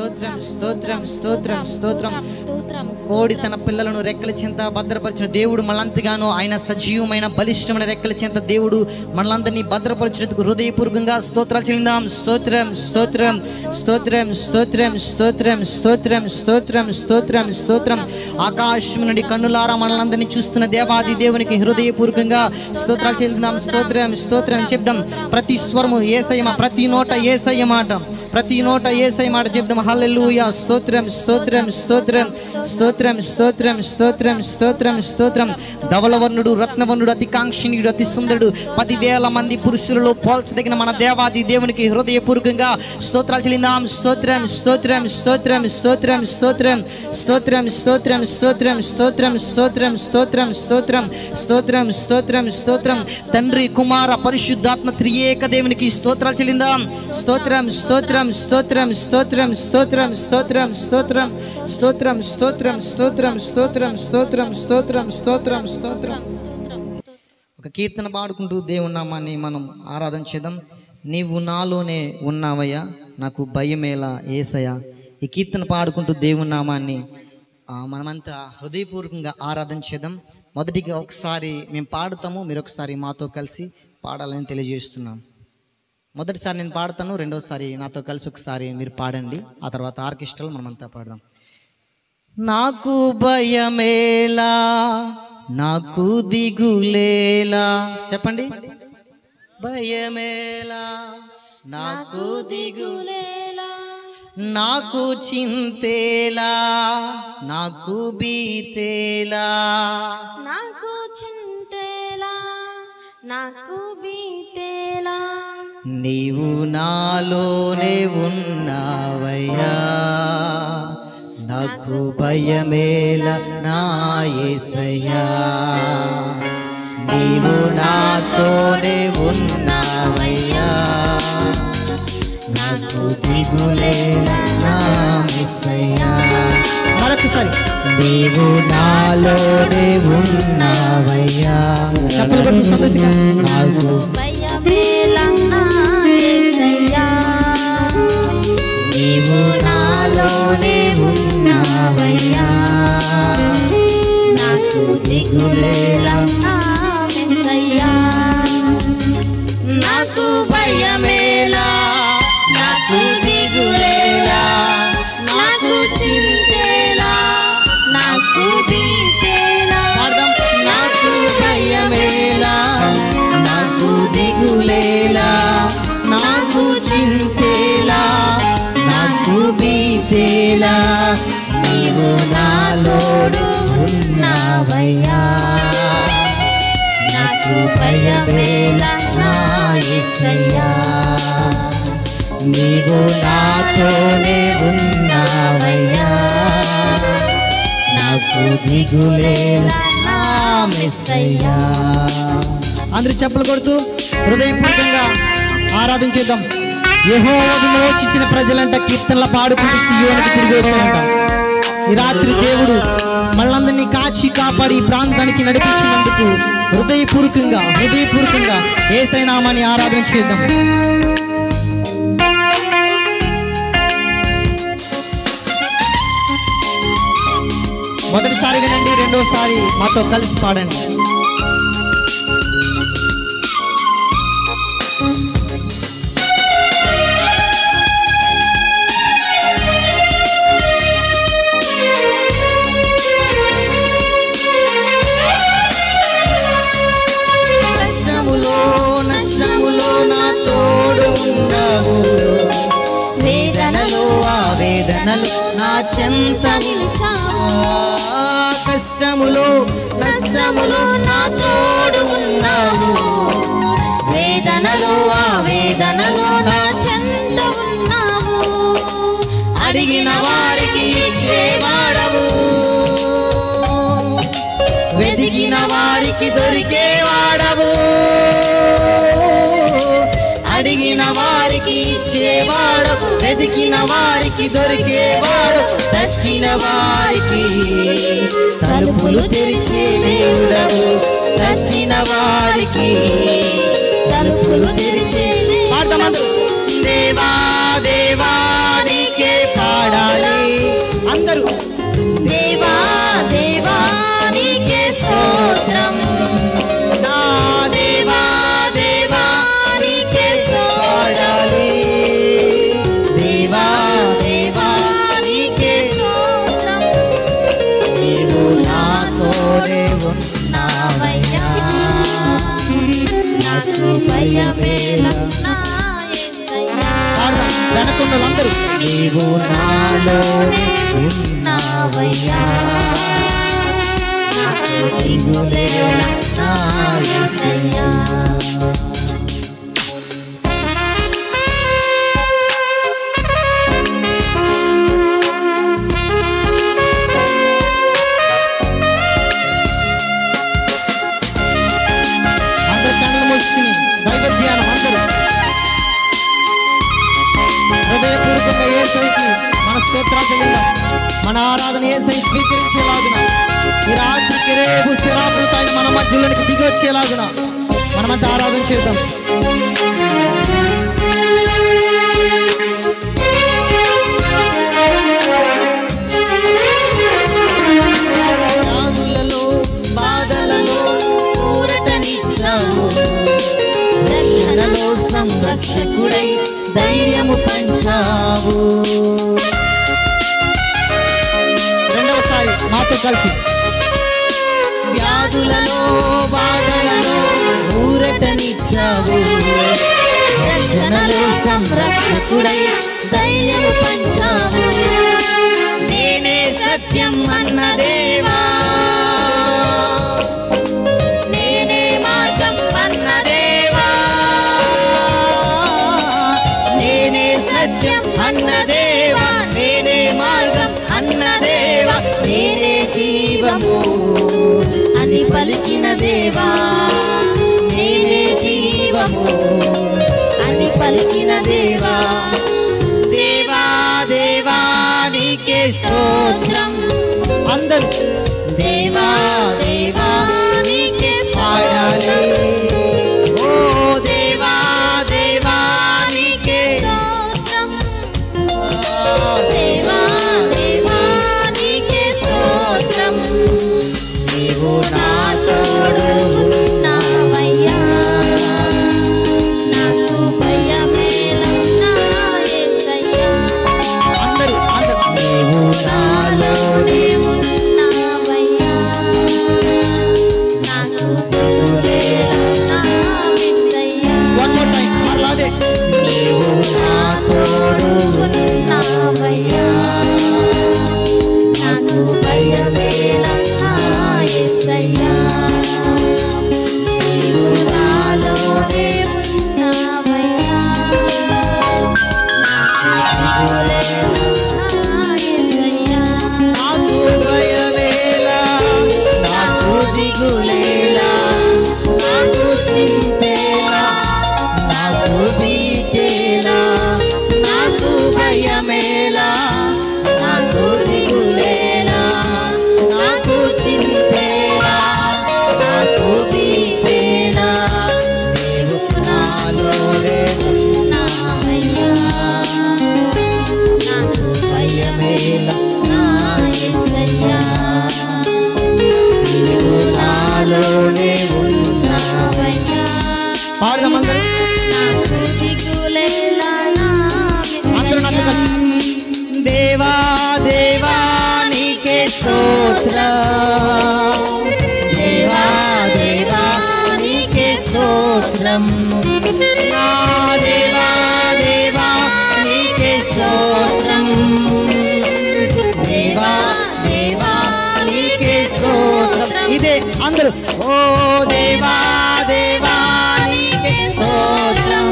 స్తోత్రం స్తోత్రం స్తోత్రం స్తోత్రం స్తోత్రం కోడి తన పిల్లలను రెక్కల చెంత భద్రపరిచిన దేవుడు మనలంతగానో ఆయన సజీవమైన బలిష్టమైన రెక్కల చెంత దేవుడు మనలందరినీ భద్రపరిచినందుకు హృదయపూర్వకంగా స్తోత్రాలు చెల్లిందాం స్తోత్రం స్తోత్రం స్తోత్రం స్తోత్రం స్తోత్రం స్తోత్రం స్తోత్రం స్తోత్రం స్తోత్రం ఆకాశం నుండి కన్నులారా మనలందరినీ చూస్తున్న దేవాది దేవునికి హృదయపూర్వకంగా స్తోత్రాలు చెల్లిందాం స్తోత్రం స్తోత్రం చెప్దాం ప్రతి స్వరము ఏసయ్య ప్రతి నోట ఏసయ్య మాట ప్రతి నోట ఏసై మాట చెప్దాం హల్లెలూయా స్తోత్రం స్తోత్రం స్తోత్రం స్తోత్రం స్తోత్రం స్తోత్రం స్తోత్రం స్తోత్రం ధవలవర్ణుడు రత్నవర్ణుడు అతి కాంక్షణీయుడు అతి సుందరుడు పదివేల మంది పురుషులలో పోల్చదగిన మన దేవాది దేవునికి హృదయపూర్వకంగా స్తోత్రాలు చెల్లిందాం స్తోత్రం స్తోత్రం స్తోత్రం స్తోత్రం స్తోత్రం స్తోత్రం స్తోత్రం స్తోత్రం స్తోత్రం స్తోత్రం స్తోత్రం స్తోత్రం స్తోత్రం స్తోత్రం స్తోత్రం తండ్రి కుమార పరిశుద్ధాత్మ త్రియేక దేవునికి స్తోత్రాలు చెల్లిందాం స్తోత్రం స్తోత్రం స్తోత్రం స్తోత్రం స్తోత్రం స్తోత్రం స్తోత్రం స్తోత్రం స్తోత్రం స్తోత్రం స్తోత్రం స్తోత్రం స్తోత్రం స్తోత్రం స్తోత్రం ఒక కీర్తన పాడుకుంటూ దేవుని నామాన్ని మనం ఆరాధన చేద్దాం నీవు నాలోనే ఉన్నావయ్యా నాకు భయమేలా ఏసయ్యా ఈ కీర్తన పాడుకుంటూ దేవుని నామాన్ని ఆ, మనమంతా హృదయపూర్వకంగా ఆరాధన చేద్దాం మొదటిగా ఒకసారి మేము పాడుతాము మీరు ఒకసారి మాతో కలిసి పాడాలని తెలియజేస్తున్నాం మొదటిసారి నేను పాడతాను రెండోసారి నాతో కలిసి ఒకసారి మీరు పాడండి ఆ తర్వాత ఆర్కెస్ట్రాలో మనమంతా పాడదాం నాకు భయమేలా నాకు దిగులేలా చెప్పండి భయమేలా నాకు దిగు దిగులేలా నాకు చింతేలా నాకు బీతేలా నాకు చింతేలా నాకు బీతేలా నీవు నాలోనే ఉన్నావయ్యా నాకు భయమేల నా యేసయ్యా నీవు నాతోనే ఉన్నావయ్యా నాకు దిగులేల నా యేసయ్యా మరొకసారి నీవు నాలోనే ఉన్నావయ్యా చెప్పలు కొట్టు సంతోషంగా నాకు భయమేలా యేసయ్యా నీవు నాలోనే ఉన్నావయ్యా నాకు దిగులేలా యేసయ్యా నాకు భయమేలా నాకు దిగులేలా నాకు చింతేలా నాకు బీతేలా పాడదాం నాకు భయమేలా నాకు దిగులేలా నాకు చింతేలా నాకు బీతేలా నీవు నాలోడు ఉన్నావయ్యా నాకు భయమేలా నా యేసయ్యా నీవు నాతోనే ఉన్నావయ్యా నాకు దిగులేలా నా మెస్సయ్యా అందరూ చెప్పులు కొడుతూ హృదయపూర్వకంగా ఆరాధన చేద్దాం యెహోవా విమోచించిన ప్రజలంట కీర్తనల పాడుకుంటూ సియోనికి తిరిగి వచ్చారంట ఈ రాత్రి దేవుడు మళ్ళందరినీ కాచి కాపాడి ఈ ప్రాంతానికి నడిపించినందుకు హృదయపూర్వకంగా హృదయపూర్వకంగా ఏసైనామాని ఆరాధన చేద్దాం మొదటిసారి వినండి రెండోసారి మాతో కలిసి పాడండి కష్టములో నష్టములో నా తోడు ఉన్నావు వేదనలో ఆ వేదనలు నా చెంత నిలిచావు ఆ కష్టములో నష్టములో నా తోడు ఉన్నావు వేదనలో ఆ వేదనలో నా చెంత ఉన్నావు అడిగిన వారికి ఇచ్చేవాడవు వెతికిన వారికి దొరికేవాడవు అడిగిన వారికి ఇచ్చేవాడవు వెతికిన వారికి దొరికేవాడు తచ్చిన వారికి తలుపులు తెరిచే దేవుడవు తచ్చిన వారికి తలుపులు తెరిచే పాడతామందరూ దేవా దేవా నీకే పాడాలి నాలోనే ఉన్నావయ్యా నాకు భయమేలా నా యేసయ్యా పాడదాం వెనకున్న వాళ్ళందరూ నీవు నాలోనే ఉన్నావయ్యా నాకు దిగులేలా నా యేసయ్యా అందరు కళ్ళు మూసుకుని దైవ ధ్యానం అందరూ హృదయపూర్వకంగా ఏసైకి మన స్తోత్రాలు చెల్లిద్దాం మన ఆరాధన ఏసై స్వీకరించేలాగున ఈ రాత్రికి రేపు శిరాపులతో ఆయన మన మధ్యలోనికి దిగి వచ్చేలాగున మనమంతా ఆరాధన చేద్దాం వ్యాధులలో బాధలలో ఊరటనిచ్చావు రక్షణలో సంరక్షకుడై ధైర్యము పంచావు రెండవసారి మాతో కలిసి వ్యాధులలో బాధలలో ఊరటనిచ్చావు రక్షణలో సంరక్షకుడై ధైర్యము పంచావు నేనే సత్యం అన్న దేవా నేనే మార్గం అన్న దేవా నేనే సత్యం అన్న దేవా నేనే మార్గం అన్న దేవా నేనే జీవము అని పలికిన దేవా నేనే జీవము అని పలికిన దేవా దేవా దేవా నీకే స్తోత్రం అందరూ దేవా దేవా నీకే పాడాలి ఓ దేవా దేవా నీకే స్తోత్రం దేవా దేవా నీకే స్తోత్రం నీవు నా తోడు ఉన్నావయ్యా నాకు భయమేలా నా యేసయ్యా అందరూ అందరూ నీవు నాలోనే ఉన్నావయ్యా నాకు దిగులేలా నా యేసయ్యా వన్ మోర్ టైం అలాగే నీవు నా తోడు ఉన్నావయ్యా నాకు భయమేలా నా యేసయ్యా నీవు నాలోనే ఉన్నావయ్యా నాకు దిగులేలా నా యేసయ్యా నాకు భయమేలా నాకు దిగులేలా నాకు చింతేలా నాకు బీటేలా నాకు భయమేలా నాకు దిగులేలా నాకు చింతేలా నాకు బీటేలా నీవు నాలోనే ఉన్నావయ్యా నాకు భయమేలా నా యేసయ్యా నీవు నాలోనే ఉన్నావయ్యా పాడదాం అందరూ నాకు దిగులేలా నా అందరూ నాతో కలిసి దేవా దేవా నీకే స్తోత్రం దేవా దేవా నీకే స్తోత్రం నా దేవా దేవా నీకే స్తోత్రం దేవా దేవా నీకే స్తోత్రం ఇదే అందరూ ఓ దేవా దేవా నీకే స్తోత్రం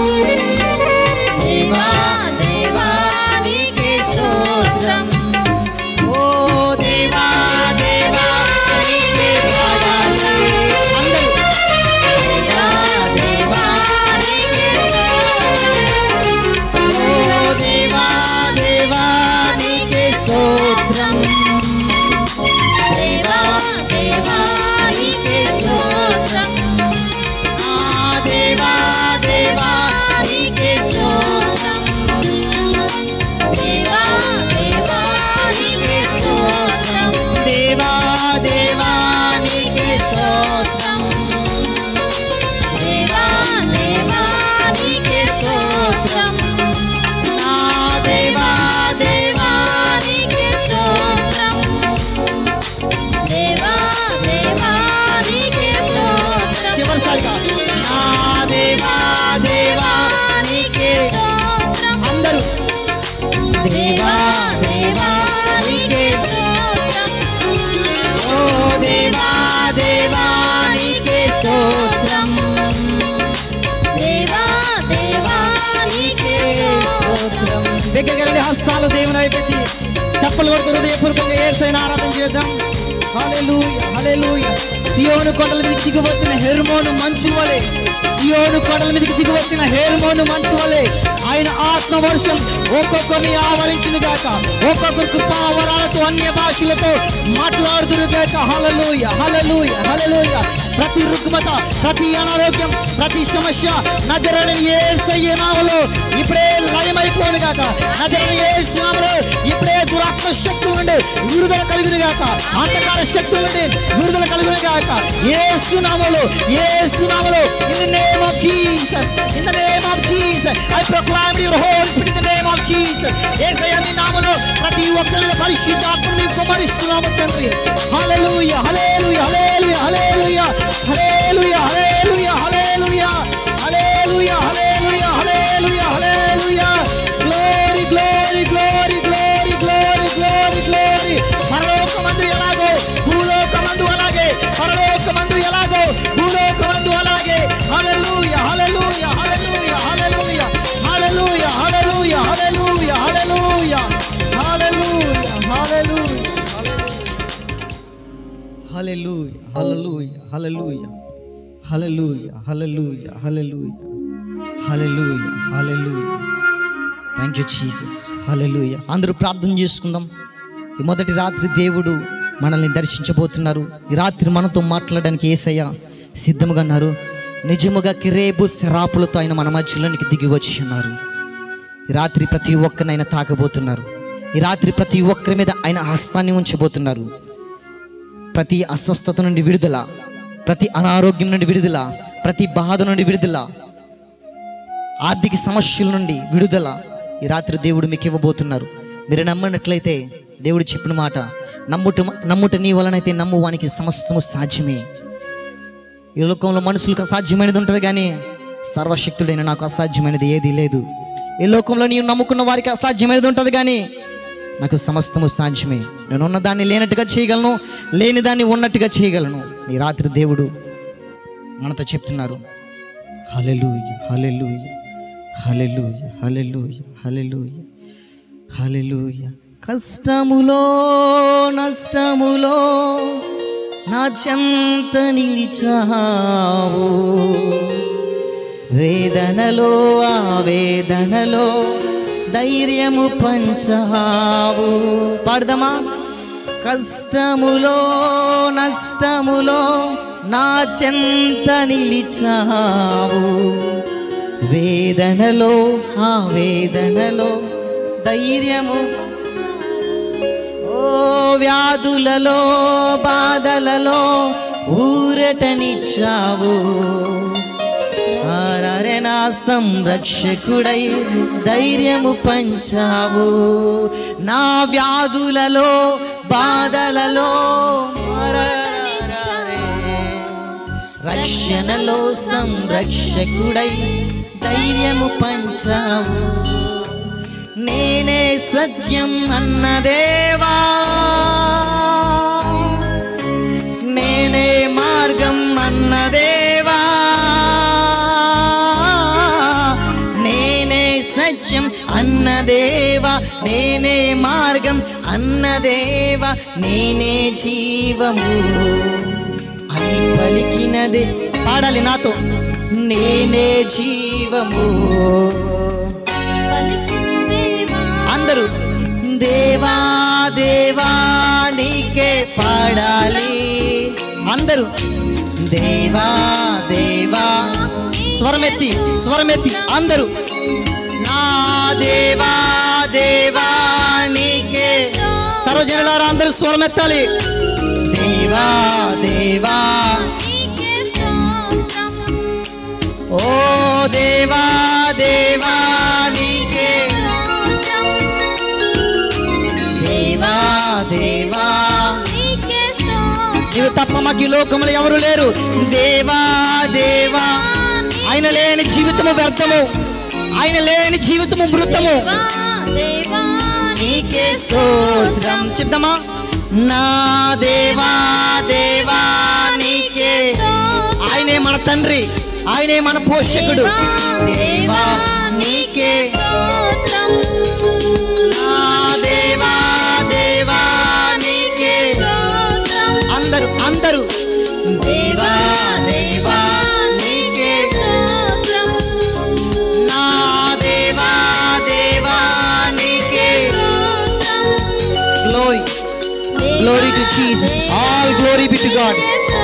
దేవా దేవా నీకే స్తోత్రం ఓ దేవా దేవా నీకే పాడాలి అందరూ దేవా దేవా నీకే స్తోత్రం ఓ దేవా దేవా నీకే స్తోత్రం దేవా దేవా నీకే స్తోత్రం ఆ దేవా దేవా చప్పలు కొడుతూ హృదయపూర్వకంగా ఏసైనా ఆరాధన చేద్దాం హల్లెలూయా హల్లెలూయా సియోను కొండల మీదకి దిగివచ్చిన హెర్మోను మంచు వలె సియోను కొండల మీదకి దిగివచ్చిన హెర్మోను మంచు వలె ఆయన ఆత్మ వర్షం ఒక్కొక్కరిని ఆవరించును గాక ఒక్కొక్కరు కృపావరాలతో అన్య భాషలతో మాట్లాడుతురు గాక హల్లెలూయ హల్లెలూయ హల్లెలూయ ప్రతి రుగ్మత ప్రతి అనారోగ్యం ప్రతి సమస్య నజరని యేసయ్య నామములో ఇప్పుడే లయమైపోను గాక నజరని యేసు నామములో ఇప్పుడే దురాత్మ శక్తుల నుండి విడుదల కలుగును గాక అంధకార శక్తుల నుండి విడుదల కలుగును గాక యేసు నామములో యేసు నామములో in the name of Jesus in the name of Jesus I proclaim your whole spirit in the name of Jesus Yesayya మీ నామములో ప్రతి ఒక్కరి మీద పరిశుద్ధాత్మను మీకు కుమరిస్తున్నాము తండ్రి hallelujah hallelujah hallelujah hallelujah hallelujah hallelujah hallelujah hallelujah hallelujah hallelujah hallelujah glory glory glory glory glory glory glory పరలోకమందు ఎలాగో భూలోకమందు అలాగే పరలోకమందు ఎలాగో భూలోకమందు అలాగే hallelujah hallelujah hallelujah hallelujah hallelujah hallelujah hallelujah hallelujah hallelujah hallelujah hallelujah hallelujah hallelujah hallelujah hallelujah hallelujah hallelujah hallelujah thank you Jesus hallelujah అందరూ ప్రార్థన చేసుకుందాం ఈ మొదటి రాత్రి దేవుడు మనల్ని దర్శించబోతున్నారు ఈ రాత్రి మనతో మాట్లాడడానికి ఏసయ్య సిద్ధముగా ఉన్నారు నిజముగా కిరేబు శరాపులతో ఆయన మన మధ్యలోనికి దిగి వచ్చి ఉన్నారు ఈ రాత్రి ప్రతి ఒక్కరిని ఆయన తాకబోతున్నారు ఈ రాత్రి ప్రతి ఒక్కరి మీద ఆయన హస్తాన్ని ఉంచబోతున్నారు ప్రతి అస్వస్థత నుండి విడుదల ప్రతి అనారోగ్యం నుండి విడుదల ప్రతి బాధ నుండి విడుదల ఆర్థిక సమస్యల నుండి విడుదల ఈ రాత్రి దేవుడు మీకు ఇవ్వబోతున్నారు మీరు నమ్మినట్లయితే దేవుడు చెప్పిన మాట నమ్ముట నమ్ముట నీ వలనైతే నమ్మువానికి సమస్తము సాధ్యమే ఈ లోకంలో మనుషులకు అసాధ్యమైనది ఉంటుంది కానీ సర్వశక్తుడైన నాకు అసాధ్యమైనది ఏదీ లేదు ఈ లోకంలో నీవు నమ్ముకున్న వారికి అసాధ్యమైనది ఉంటుంది కానీ నాకు సమస్తము సాధ్యమే నేను ఉన్న దాన్ని లేనట్టుగా చేయగలను లేని దాన్ని ఉన్నట్టుగా చేయగలను ఈ రాత్రి దేవుడు మనతో చెప్తున్నారు hallelujah hallelujah hallelujah hallelujah hallelujah hallelujah కష్టములో నష్టములో నా చెంత నిలిచావు వేదనలో ఆ వేదనలో ధైర్యము పంచావు పాడదామా కష్టములో నష్టములో నా చెంత నిలిచావు వేదనలో ఆ వేదనలో ధైర్యము ఓ వ్యాధులలో బాధలలో ఊరటనిచ్చావు ఆరారే నా సంరక్షకుడై ధైర్యము పంచావు నా వ్యాధులలో బాధలలో ఆరారే. రక్షణలో సంరక్షకుడై ధైర్యము పంచావు నేనే సత్యం అన్నదేవా నేనే మార్గం అన్నదేవా నేనే సత్యం అన్నదేవా నేనే మార్గం అన్నదేవా నేనే జీవము అని పలికినదే పాడాలి నాతో నేనే జీవము అందరూ దేవా దేవా నీకే పాడాలి అందరూ దేవా దేవా స్వరమెత్తి స్వరమెత్తి అందరూ నా దేవా దేవా నీకే సర్వజనులారా అందరూ స్వరమెత్తాలి దేవా దేవా ఓ దేవా దేవా నీకే దేవా దేవా నీవు తప్ప మాకు ఈ లోకములు ఎవరు లేరు దేవా దేవా ఆయన లేని జీవితము వ్యర్థము ఆయన లేని జీవితము మృతము నీకే స్తోత్రం చెప్దామా నా దేవా దేవా నీకే ఆయనే మన తండ్రి ఆయనే మన పోషకుడు దేవా నీకే నా దేవా దేవా Jesus all glory be to God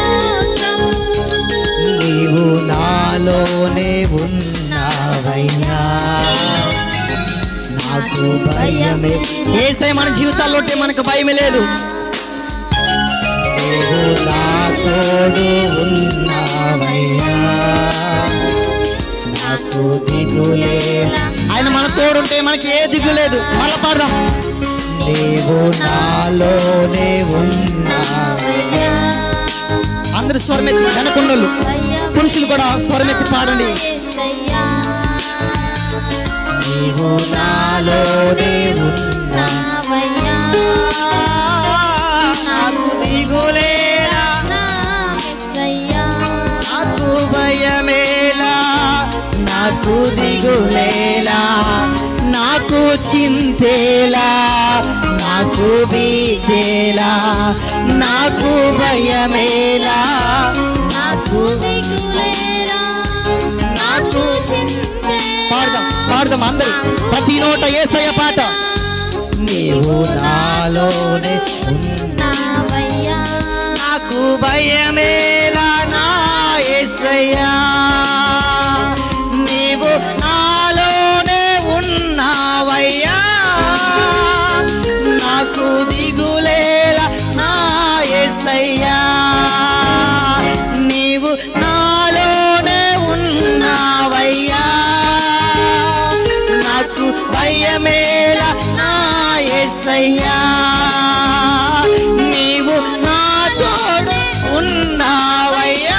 నీవు నాలోనే ఉన్నావయ్యా నాకు భయమే ఏసై మన జీవితాల్లో ఉంటే మనకు భయమే లేదు నీవు నా తోడు ఉన్నావయ్యా నాకు దిగులే ఆయన మన తోడుంటే మనకి ఏ దిగు లేదు మళ్ళా పాడదాం నీవు నాలోనే ఉన్నావయ్యా అందరు స్వరమెత్తి వెనకున్నోళ్ళు పురుషులు కూడా స్వరమెత్తి పాడండి నీవు నాలోనే ఉన్నా నాకు దిగులేలా నాకు భయమేలా నాకు దిగులేలా నాకు చింతేలా నాకు బీతేలా నాకు భయమేలా నాకు దిగులేరా నాకు చింతే పాడదాం పాడదాం అందరూ ప్రతి నోట ఏసయ్య పాట నీవు నాలోనే ఉన్నా నావయ్యా నాకు భయమేలా నా యేసయ్యా నీవు నాలోనే ఉన్నావయ్యా నాకు దిగులేలా నా యేసయ్యా నీవు నాలోనే ఉన్నావయ్యా నాకు భయమేలా నా యేసయ్యా నీవు నా తోడు ఉన్నావయ్యా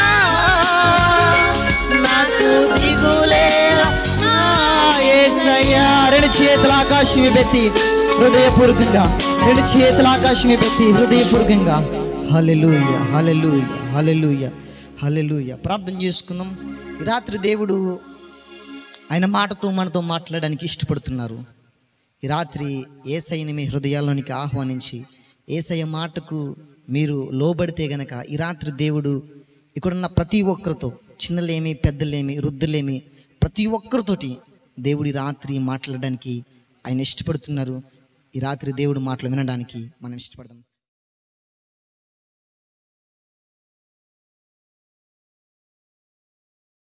నాకు దిగులేలా నా యేసయ్యా రెండు చేతుల ఆకాశం పెట్టి హృదయపూర్వకంగా రెండు చేతుల ఆకాశం పెట్టి హృదయపూర్వకంగా హల్లెలూయ హల్లెలూయ హల్లెలూయ హల్లెలూయ ప్రార్థన చేసుకుందాం ఈ రాత్రి దేవుడు ఆయన మాటతో మనతో మాట్లాడడానికి ఇష్టపడుతున్నారు ఈ రాత్రి ఏసైని మీ హృదయాల్లోనికి ఆహ్వానించి ఏసయ్య మాటకు మీరు లోబడితే గనక ఈ రాత్రి దేవుడు ఇక్కడున్న ప్రతి ఒక్కరితో చిన్నలేమి పెద్దలేమి వృద్ధులేమి ప్రతి ఒక్కరితోటి దేవుడి రాత్రి మాట్లాడడానికి ఆయన ఇష్టపడుతున్నారు ఈ రాత్రి దేవుడు మాటలు వినడానికి మనం ఇష్టపడదాం